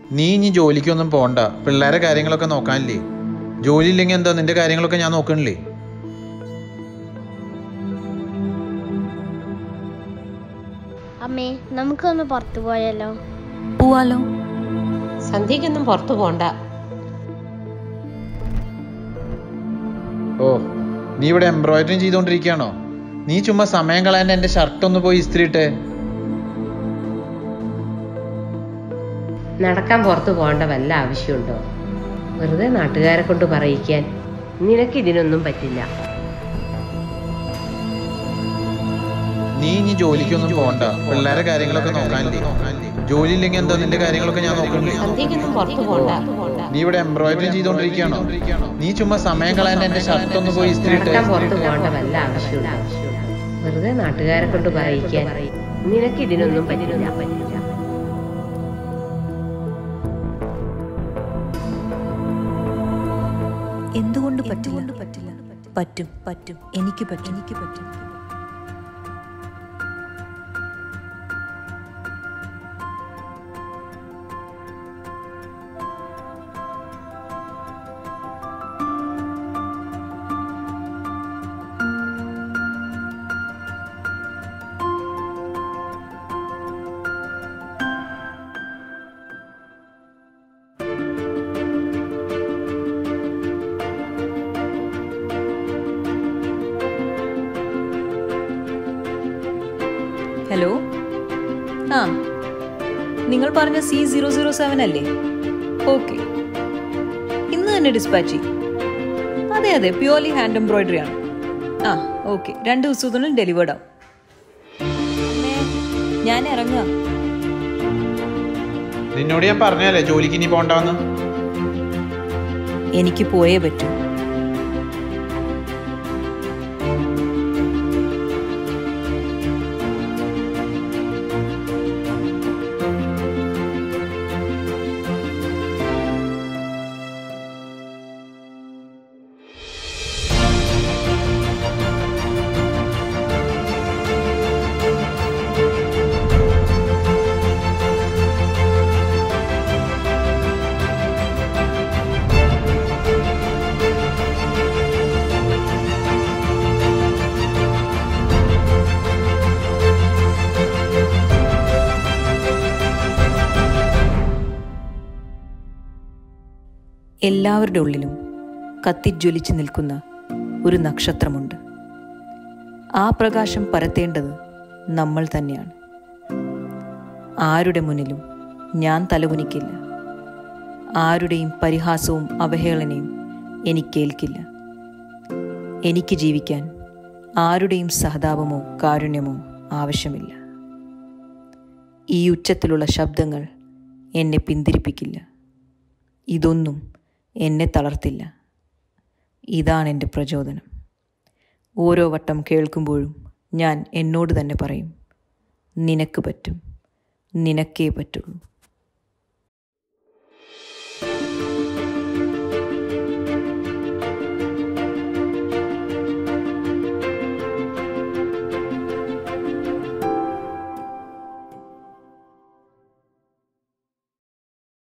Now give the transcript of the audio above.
നീ ഇനി ജോലിക്കൊന്നും പോണ്ട പിള്ളേരെ കാര്യങ്ങളൊക്കെ നോക്കാനില്ലേ ജോലി ഇല്ലെങ്കിൽ എന്താ നിന്റെ കാര്യങ്ങളൊക്കെ ഞാൻ നോക്കണില്ലേ അമ്മേ നമുക്കൊന്ന് പുറത്തു പോയാലോ പോവാലോ സന്ധ്യക്കൊന്നും പുറത്തു പോണ്ട ഓ നീ ഇവിടെ എംബ്രോയിഡറി ചെയ്തോണ്ടിരിക്കുകയാണോ നീ ചുമ്മാ സമയം കളയാൻ എന്റെ ഷർട്ട് ഒന്ന് പോയി ഇസ്ത്രി ഇട്ടേ നടക്കാൻ പുറത്തു പോകേണ്ട വല്ല ആവശ്യമുണ്ടോ വെറുതെ നാട്ടുകാരെ കൊണ്ട് പറയിക്കാൻ നിനക്ക് ഇതിനൊന്നും പറ്റില്ല നീ ഇനി ജോലിക്കൊന്നും പോണ്ട പിള്ളേരെ കാര്യങ്ങളൊക്കെ നോക്കാനില്ലേ ജോലി ഇല്ലെങ്കിൽ എന്താ നിന്റെ കാര്യങ്ങളൊക്കെ ഞാൻ നോക്കണില്ലേ സന്ധ്യക്കൊന്നും പുറത്തു പോണ്ട നീ ഇവിടെ എംബ്രോയിഡറി ചെയ്തോണ്ടിരിക്കുകയാണോ നീ ചുമ്മാ സമയം കളയാൻ എന്റെ ഷർട്ട് ഒന്ന് പോയി ഇസ്ത്രി ഇട്ടേ നടക്കാൻ പുറത്തു പോകേണ്ട വല്ല ആവശ്യമുണ്ടോ വെറുതെ നാട്ടുകാരെ കൊണ്ട് പറയിക്കാൻ നിനക്ക് ഇതിനൊന്നും പറ്റില്ല പറ്റില്ല എന്തുകൊണ്ട് പറ്റില്ല പറ്റില്ല പറ്റും പറ്റും എനിക്ക് പറ്റും എനിക്ക് പറ്റും ഹലോ ആ നിങ്ങൾ പറഞ്ഞ സി സീറോ സീറോ സെവൻ അല്ലേ ഓക്കെ ഇന്ന് തന്നെ ഡിസ്പാച്ച് ചെയ്യും അതെ അതെ പ്യുവർലി ഹാൻഡ് എംബ്രോയിഡറി ആണ് ആ ഓക്കെ രണ്ട് ദിവസത്തിനുള്ളിൽ ഡെലിവേർഡ് ആവും ഞാൻ ഇറങ്ങുക നിന്നോട് ഞാൻ പറഞ്ഞല്ലേ ജോലിക്ക് ഇനി പോണ്ടെന്ന് എനിക്ക് പോയേ പറ്റൂ എല്ലാവരുടെ ഉള്ളിലും കത്തിജ്വലിച്ച് നിൽക്കുന്ന ഒരു നക്ഷത്രമുണ്ട് ആ പ്രകാശം പരത്തേണ്ടത് നമ്മൾ തന്നെയാണ് ആരുടെ മുന്നിലും ഞാൻ തലകുനിക്കില്ല ആരുടെയും പരിഹാസവും അവഹേളനയും എനിക്കേൽക്കില്ല എനിക്ക് ജീവിക്കാൻ ആരുടെയും സഹതാപമോ കാരുണ്യമോ ആവശ്യമില്ല ഈ ഉച്ചത്തിലുള്ള ശബ്ദങ്ങൾ എന്നെ പിന്തിരിപ്പിക്കില്ല ഇതൊന്നും എന്നെ തളർത്തില്ല ഇതാണ് എൻ്റെ പ്രചോദനം ഓരോ വട്ടം കേൾക്കുമ്പോഴും ഞാൻ എന്നോട് തന്നെ പറയും നിനക്ക് പറ്റും നിനക്കേ പറ്റുള്ളൂ